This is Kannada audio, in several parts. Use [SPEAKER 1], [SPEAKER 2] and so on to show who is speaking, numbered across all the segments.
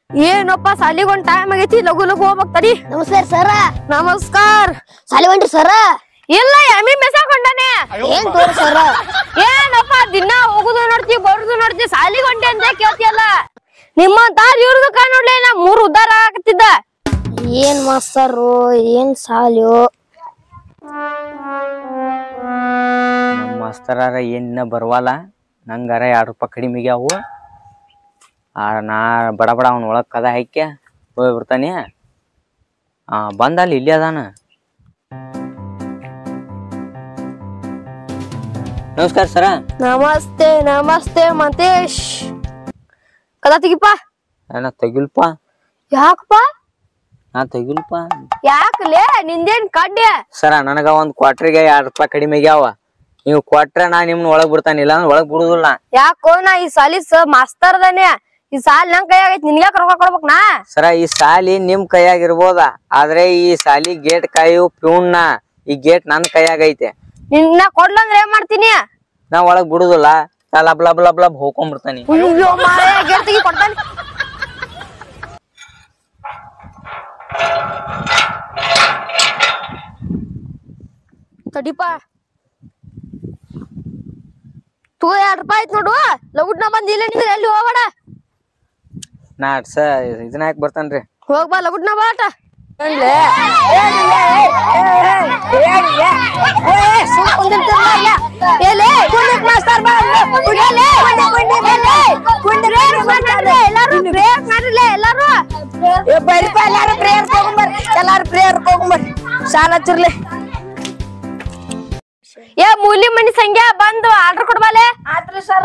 [SPEAKER 1] ಏನಪ್ಪ ಸಾಲಿಗ್ ಒಂದ್ ಟೈಮ್ ಆಗೈತಿ ಲಗು ಲಗು ಹೋಗ್ಬೇಕ್ ತಡಿ
[SPEAKER 2] ನಮಸ್ಕಾರ ಸರ
[SPEAKER 1] ನಮಸ್ಕಾರ
[SPEAKER 2] ಸಾಲಿ ಹೊಂಟ್ರಿ ಸರ
[SPEAKER 1] ಇಲ್ಲ ಎಮ್ಮಿ ಮೆಸಾಕೊಂಡಾನೆ
[SPEAKER 2] ಏನ್ ತೋರಿ ಸರ
[SPEAKER 1] ಏನಪ್ಪ ದಿನ ಹೋಗುದು ನೋಡ್ತಿ ಬರುದು ನೋಡ್ತಿ ಸಾಲಿಗ್ ಹೊಂಟೆ ಅಂತ ಕೇಳ್ತಿಯಲ್ಲ ನಿಮ್ಮಂತ ಇವ್ರದ್ದು ಕಾಣ್ ನೋಡ್ಲಿ ನಾ ಮೂರ್ ಉದ್ದಾರ ಆಗತ್ತಿದ್ದ
[SPEAKER 2] ಏನ್ ಮಾಸ್ತರು ಏನ್ ಸಾಲ್ಯೋ
[SPEAKER 3] ನಮ್ಮ ಮಾಸ್ತರಾರ ಏನಿನ್ನ ಬರವಲ್ಲ ನಂಗಾರ ಎರಡು ರೂಪಾಯಿ ಕಡಿಮೆಗೆ ಅವು ಆ ನಾ ಬಡ ಬಡ ಅವ್ನ ಒಳಗೆ ಕದ ಹಾಕ್ಯ ಹೋಗಿ ಬಿಡ್ತಾನೆ ಆ ಬಂದಲ್ಲಿ ಇಲ್ಲಿ ಅದಾನ ನಮಸ್ಕಾರ ಸರ
[SPEAKER 1] ನಮಸ್ತೆ ನಮಸ್ತೆ ಮಂತೇಶ್ ಕದ ತೆಗಿಪ್ಪ
[SPEAKER 3] ನಾ ತೆಗಿಲ್ಪ
[SPEAKER 1] ಯಾಕಪ್ಪ
[SPEAKER 3] ನಾ ತೆಗಿಲ್ಪ
[SPEAKER 1] ಯಾಕಲೇ ನಿಂದೇನ್ ಕಡ್ಡೆ
[SPEAKER 3] ಸರ ನನಗ ಒಂದ್ ಕ್ವಾಟ್ರಿಗೆ ಎರಡು ರೂಪಾಯಿ ಕಡಿಮೆಗೆ ಅವ ನೀವು ಕೊಟ್ರೆ ನಾ ನಿಮ್ನ ಒಳಗ್ ಬಿಡ್ತಾನೆ ಇಲ್ಲ ಅಂದ್ರೆ ಒಳಗ್ ಬಿಡುದಿಲ್ಲ
[SPEAKER 1] ಯಾಕೋ ನಾ ಈ ಸಾಲಿ ಸ ಮಾಸ್ತರ್ದಾನೆ ಈ ಸಾಲ್ ನನ್ ಕೈಯಾಗೈತಿ ನಿನ್ಗೆ ರೊಕ್ಕ ಕೊಡ್ಬೇಕ್ ನಾ
[SPEAKER 3] ಸರ ಈ ಸಾಲಿ ನಿಮ್ ಕೈಯಾಗ ಇರ್ಬೋದ ಆದ್ರೆ ಈ ಸಾಲಿ ಗೇಟ್ ಕಾಯು ಪ್ಯೂಣ್ಣ ಈ ಗೇಟ್ ನನ್ ಕೈಯಾಗ ಐತೆ
[SPEAKER 1] ನಿನ್ನ ಕೊಡ್ಲಂದ್ರೆ ಏನ್ ಮಾಡ್ತೀನಿ
[SPEAKER 3] ನಾ ಒಳಗ್ ಬಿಡುದಿಲ್ಲ ನಾ ಲಬ್ ಲಬ್ ಲಬ್ ಲಬ್ ಹೋಗ್ಕೊಂಡ್ಬಿಡ್ತಾನಿ
[SPEAKER 1] ಅಯ್ಯೋ ಮಾರೇ ಗೇಟ್ ತೆಗಿ ಕೊಡ್ತಾನೆ ತಡಿಪ ತೂ ಎರಡ್ ರೂಪಾಯಿ ಆಯ್ತು ನೋಡು ಲಗುಡ್ ನಾ ಬಂದ್ ಇಲ್ಲ ನಿಂದ್ರೆ ಎಲ್ಲಿ ಹೋಗ್ಬೇಡ
[SPEAKER 3] ನಾ ಸ ಇದನ್ನ ಹಾಕಿ ಬರ್ತಾನ್ರಿ
[SPEAKER 1] ಹೋಗ್ ಬಾ ಲಗುಡ್ ನಾ ಬಾಟ
[SPEAKER 2] ಎಲ್ಲಾರು ಪ್ರೇಯರ್ ತಗೊಂಬರ್ರಿ ಎಲ್ಲಾರು ಪ್ರೇಯರ್ ತಗೊಂಬರ್ರಿ ಸಾಲ ಹಚ್ಚಿರ್ಲಿ
[SPEAKER 1] ಏ ಮೂಲಿ ಮನಿ ಸಂಖ್ಯಾ ಬಂದು ಆರ್ಡರ್ ಕೊಡ್ಬಾಲೆ
[SPEAKER 2] ಆತ್ರಿ ಸರ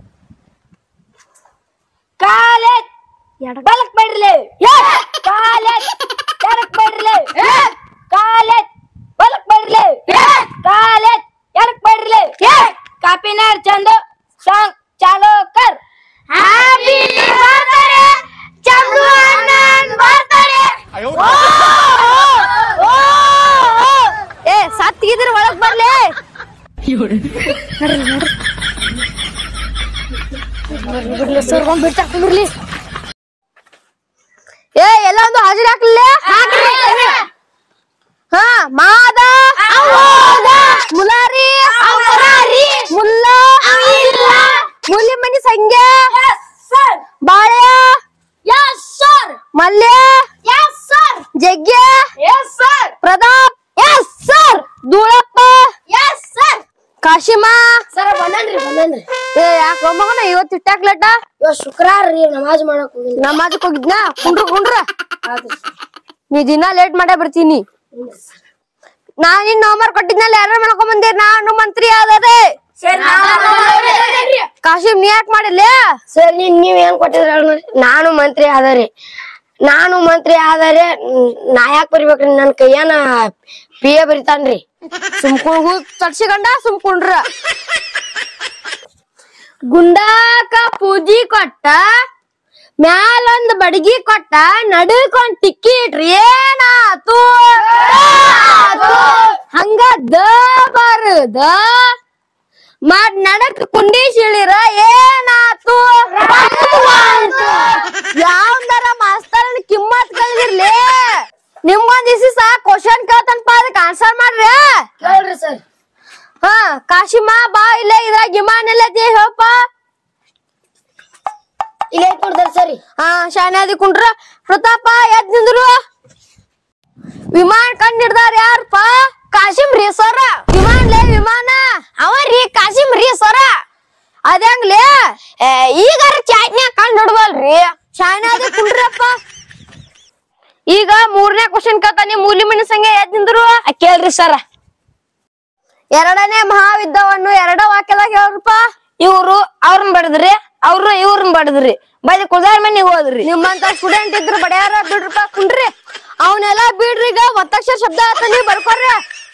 [SPEAKER 2] ಕಾಲೆ ಬಲಕ್ ಬೇಡ್ರಲಿ ಕಾಲೆ ಎಡಕ್ ಬೇಡ್ರಲಿ ಕಾಲೆ ಬಲಕ್ ಬೇಡ್ರಲಿ ಕಾಲೆ ಎಡಕ್ ಬೇಡ್ರಲಿ ಕಾಪಿನಾರ್ ಚಂದು ಸಾಂಗ್ ಚಾಲೋ ಕರ್ ಹ್ಯಾಪಿ ಬರ್ತ್ಡೇ ಚಂದು ಅಣ್ಣನ್ ಬರ್ತ್ಡೇ
[SPEAKER 1] ಏ ಸತ್ತಿಗಿದ್ರ ಒಳಗ್ ಬರ್ಲಿ ಏ ಎಲ್ಲ ಒಂದು ಹಾಜರಿ ಹಾಕ್ಲಿಲ್ಲ ಹಾ ಮಾದ ಮುಲಾರಿ ಮುಲ್ಲ ಮುಲಿ ಮನಿ ಸಂಖ್ಯೆ Balya
[SPEAKER 2] Yes, sir.
[SPEAKER 1] Malya
[SPEAKER 2] Yes, sir.
[SPEAKER 1] Jaggya
[SPEAKER 2] Yes, sir.
[SPEAKER 1] Pratap yes sir Dhoolappa
[SPEAKER 2] Yes, sir.
[SPEAKER 1] ಕಾಶಿಮಾ
[SPEAKER 2] ಸರ್ ಬಂದನ್ರಿ ಬಂದನ್ರಿ
[SPEAKER 1] ಏ ಯಾಕ ಮಗನ ಇವತ್ತು ಇಟ್ಟಾಕ್ಲಟ
[SPEAKER 2] ಇವತ್ ಶುಕ್ರವಾರ ರೀ ನಮಾಜ್ ಮಾಡಕ್ ಹೋಗಿಲ್ಲ
[SPEAKER 1] ನಮಾಜಕ್ ಹೋಗಿದ್ನ ಕುಂಡ್ರ ಕುಂಡ್ರ ನೀ ದಿನ ಲೇಟ್ ಮಾಡೇ ಬರ್ತೀನಿ ನಾ ನಿನ್ ಹೋಮ್ವರ್ಕ್ ಕೊಟ್ಟಿದ್ನಲ್ಲ ಯಾರು ಮಾಡ್ಕೊಂಡ್ ಬಂದಿರ್ ನಾನು ಮಂತ್ರಿ ಆದದೆ ಕಾಶಿಮ್ ನೀ ಯಾಕೆ ಮಾಡಿಲ್ಲ
[SPEAKER 2] ಸರ್ ನೀವ್ ನೀವ್ ಏನ್ ಕೊಟ್ಟಿದ್ರ ಹೇಳ್ರಿ ನಾನು ಮಂತ್ರಿ ಆದರಿ ನಾನು ಮಂತ್ರಿ ಆದರೆ ನ್- ನಾ ಯಾಕೆ ಬರಿಬೇಕ್ರಿ ನನ್ ಕೈಯನ ಪಿ ಎ ಬರಿತಾನ್ರಿ
[SPEAKER 1] ಸುಮ್ಕೊಂಡು ತಡ್ಸಿಕೊಂಡ ಸುಮ್ಕೊಂಡ್ರ ಗುಂಡಾಕ ಪೂಜಿ ಕೊಟ್ಟ ಮ್ಯಾಲೊಂದ್ ಬಡಗಿ ಕೊಟ್ಟ ನಡುಕೊಂಡ್ ಟಿಕ್ಕಿ ಇಟ್ರಿ ಏನಾತು ಹಂಗ ದ ಬರುದ ಮಾಡ್ ನಡಕ್ ಕುಂಡಿ ಶಿಳಿರ ಏನಾತು ಯಾವ್ದಾರ ಮಾಸ್ತರನ್ ಕಿಮ್ಮತ್ ಕಲ್ಗಿರ್ಲಿ ನಿಮ್ಗೊಂದ್ ದಿವಸ ಕ್ವಶನ್ ಕೇಳ್ತಾನಪ್ಪ ಅದಕ್ಕೆ ಆನ್ಸರ್ ಮಾಡ್ರಿ
[SPEAKER 2] ಹೇಳ್ರಿ ಸರ್
[SPEAKER 1] ಹಾ ಕಾಶಿಮಾ ಬಾ ಇಲ್ಲೇ ಇದ್ರಾಗ ವಿಮಾನ ಎಲ್ಲೈತಿ ಹೇಳಪ್ಪ
[SPEAKER 2] ಇಲ್ಲ ಐತ್ ನೋಡ್ದಾರ ಸರಿ
[SPEAKER 1] ಹಾ ಶಾನ್ಯಾದಿ ಕುಂಡ್ರ ಪ್ರತಾಪ ಎದ್ ನಿಂದ್ರು ವಿಮಾನ ಕಂಡ್ ಹಿಡ್ದಾರ ಯಾರಪ್ಪ ಕಾಶಿಮ್ ರೀ ಸರ ವಿಮಾನ ಲೇ ವಿಮಾನ ಅವ ರೀ ಕಾಶಿಮ್ ರೀ ಸರ ಅದಂಗ್ಲೇ ಈಗಾರ ಚಾಟ್ನ್ಯಾಗ ಕಂಡ್ ಹಿಡ್ವಲ್ರಿ ಶಾನ್ಯಾದಿ ಕುಂಡ್ರಪ್ಪ ಈಗ ಮೂರನೇ ಕ್ವಶನ್ ಕೇಳ್ತಾನೆ ಮೂಲಿ ಮಣಿ ಸಂಖ್ಯೆ ಎದ್ ನಿಂದ್ರು
[SPEAKER 2] ಕೇಳ್ರಿ ಸರ
[SPEAKER 1] ಎರಡನೇ ಮಹಾಯುದ್ಧವನ್ನು ಎರಡ ವಾಕ್ಯದಾಗ ಹೇಳ್ರಪ್ಪ
[SPEAKER 2] ಇವ್ರು ಅವ್ರನ್ ಬಡದ್ರಿ ಅವ್ರು ಇವ್ರನ್ ಬಡದ್ರಿ ಬದಿ ಕುದಾರ್ ಮನಿಗ್ ಹೋದ್ರಿ
[SPEAKER 1] ನಿಮ್ಮಂತ ಸ್ಟೂಡೆಂಟ್ ಇದ್ರು ಬಡ್ಯಾರ ಬಿಡ್ರಪ್ಪ ಕುಂಡ್ರಿ ಅವನೆಲ್ಲ ಬಿಡ್ರಿ ಈಗ ಒತ್ತಕ್ಷರ ಶಬ್ದ ಆತ ನೀವ್ ಬರ್ಕೊಡ್ರಿ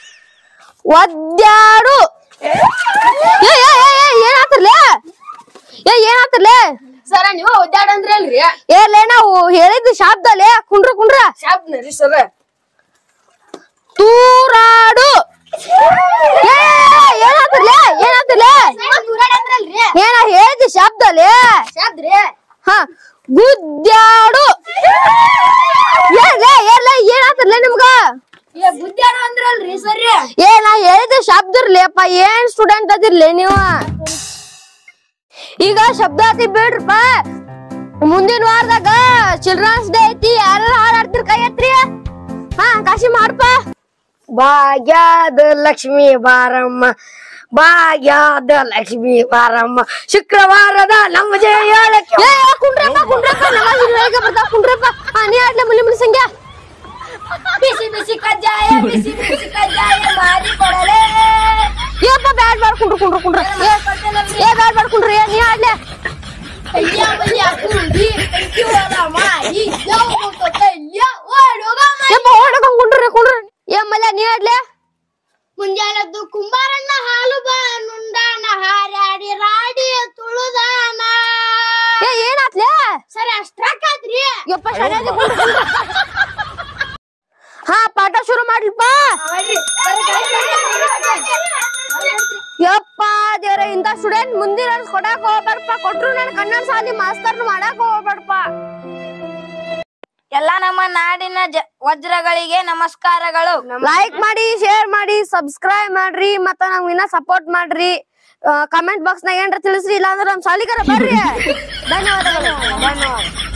[SPEAKER 1] ಒದ್ಯಾಡು ಏ ಏ ಏ, ಏ, ಏನಾತರ್ಲೆ ಏ ಏನಾತರ್ಲೆ
[SPEAKER 2] ಸರ ನೀವು ಒದ್ದಾಡಂದ್ರಿ ಅಲ್ರಿ
[SPEAKER 1] ಏರ್ಲೆ ನಾವು ಹೇಳಿದ್ದು ಶಾಬ್ದಲೆ ಕುಂಡ್ರ ಕುಂಡ್ರ
[SPEAKER 2] ಶಾಪ್ನರಿ ಸರ
[SPEAKER 1] ತೂರಾಡು ಏ, ಏನಾತರ್ಲೆ ಏನಾತರ್ಲೆ ಏನ ಹೇಳಿದ್ದು ಶಬ್ದಲೆ
[SPEAKER 2] ಶಾಬ್ದ್ರಿ
[SPEAKER 1] ಹ ಗುದ್ಯಾಡು ಶಬ್ದ ಇರ್ಲಿಯಪ್ಪ ಏನ್ ಸ್ಟೂಡೆಂಟ್ ಅದಿರ್ಲಿ ನೀವು ಈಗ ಶಬ್ದ ಅತಿ ಬಿಡ್ರಪ್ಪ ಮುಂದಿನ ವಾರದಾಗ ಚಿಲ್ಡ್ರನ್ಸ್ ಡೇ ಐತಿ ಯಾರು ಹಾಡಾಡ್ತಿರ್ ಕೈ ಎತ್ರಿ ಹಾ ಕಾಶಿ ಮಾಡ್ಪ
[SPEAKER 2] ಭಾಗ್ಯದ ಲಕ್ಷ್ಮಿ ಬಾರಮ್ಮ ಭಾಗ್ಯದ ಲಕ್ಷ್ಮಿ ಬಾರಮ್ಮ ಶುಕ್ರವಾರದ ನಮ್ಮ ಜಯ ಹೇಳಕ್ಕೆ
[SPEAKER 1] ಏ ಏ, ಕುಂಡ್ರಪ್ಪ ಕುಂಡ್ರಪ್ಪ ನಮಾಜ್ ಇರುವಾಗ ಬರ್ತಾವ ಕುಂಡ್ರಪ್ಪ ಹಾ ನೀ ಆಡ್ಲೆ ಮುಲಿ ಮುಲಿ ಸಂಗ್ಯಾ
[SPEAKER 2] ಬಿಸಿ ಬಿಸಿ ಕಜ್ಜಾಯ ಬಿಸಿ ಬಿಸಿ ಕಜ್ಜಾಯ ಮಾಡಿ ಕೊಡಲೇ
[SPEAKER 1] ಏಪ್ಪ ಬ್ಯಾಡ್ ಬ್ಯಾಡ್ ಕುಂಡ್ರು ಕುಂಡ್ರು ಕುಂಡ್ರು ಏ ಏ ಬ್ಯಾಡ್ ಬ್ಯಾಡ್ ಕುಂಡ್ರು ಏ ನೀ ಆಡ್ಲೆ ಯಪ್ಪ ಓಡಕ ಕುಂಡ್ರು ಕುಂಡ್ರು ಏ ಮಲ್ಲ ನೀ ಆಡ್ಲೆ
[SPEAKER 4] ಮುಂಜಾನದ್ದು ಕುಂಬಾರಣ್ಣ ಹಾಲು ಬಾ ನುಂಡಾನ ಹಾರಾಡಿ ರಾಡಿ ತುಳುದಾನ
[SPEAKER 1] ಏ ಏನಾತ್ಲೆ
[SPEAKER 4] ಸರಿ ಅಷ್ಟ್ರಾಕಾದ್ರಿ
[SPEAKER 1] ಯಪ್ಪ ಸರಿಯಾಗಿ ಕುಂಡ್ರು ಕುಂಡ್ರು ಹಾ ಪಾಠ ಶುರು ಮಾಡ್ಲಿಪ್ಪ ಯಪ್ಪ ದೇವ್ರ ಇಂತ ಸ್ಟೂಡೆಂಟ್ ಮುಂದಿನ ವರ್ಷ ಕೊಡಾಕ್ ಹೋಗ್ಬಾರ್ದಪ್ಪ ಕೊಟ್ರು ನನ್ ಕನ್ನಡ ಸಾಲಿ ಮಾಸ್ತರ್ನ ಮಾಡಾಕ್ ಹೋಗ್ಬಾರ್ದಪ್ಪ
[SPEAKER 4] ಎಲ್ಲ ನಮ್ಮ ನಾಡಿನ ಜ- ವಜ್ರಗಳಿಗೆ ನಮಸ್ಕಾರಗಳು
[SPEAKER 1] ಲೈಕ್ ಮಾಡಿ ಶೇರ್ ಮಾಡಿ ಸಬ್ಸ್ಕ್ರೈಬ್ ಮಾಡ್ರಿ ಮತ್ತ ನಮ್ಗೆ ಇನ್ನ ಸಪೋರ್ಟ್ ಮಾಡ್ರಿ ಕಮೆಂಟ್ ಬಾಕ್ಸ್ ನಾಗ ಏನ್ರ ತಿಳಿಸ್ರಿ ಇಲ್ಲಾಂದ್ರ ನಮ್ ಸಾಲಿಗಾರ ಬರ್ರಿ ಧನ್ಯವಾದಗಳು ಧನ್ಯವಾದ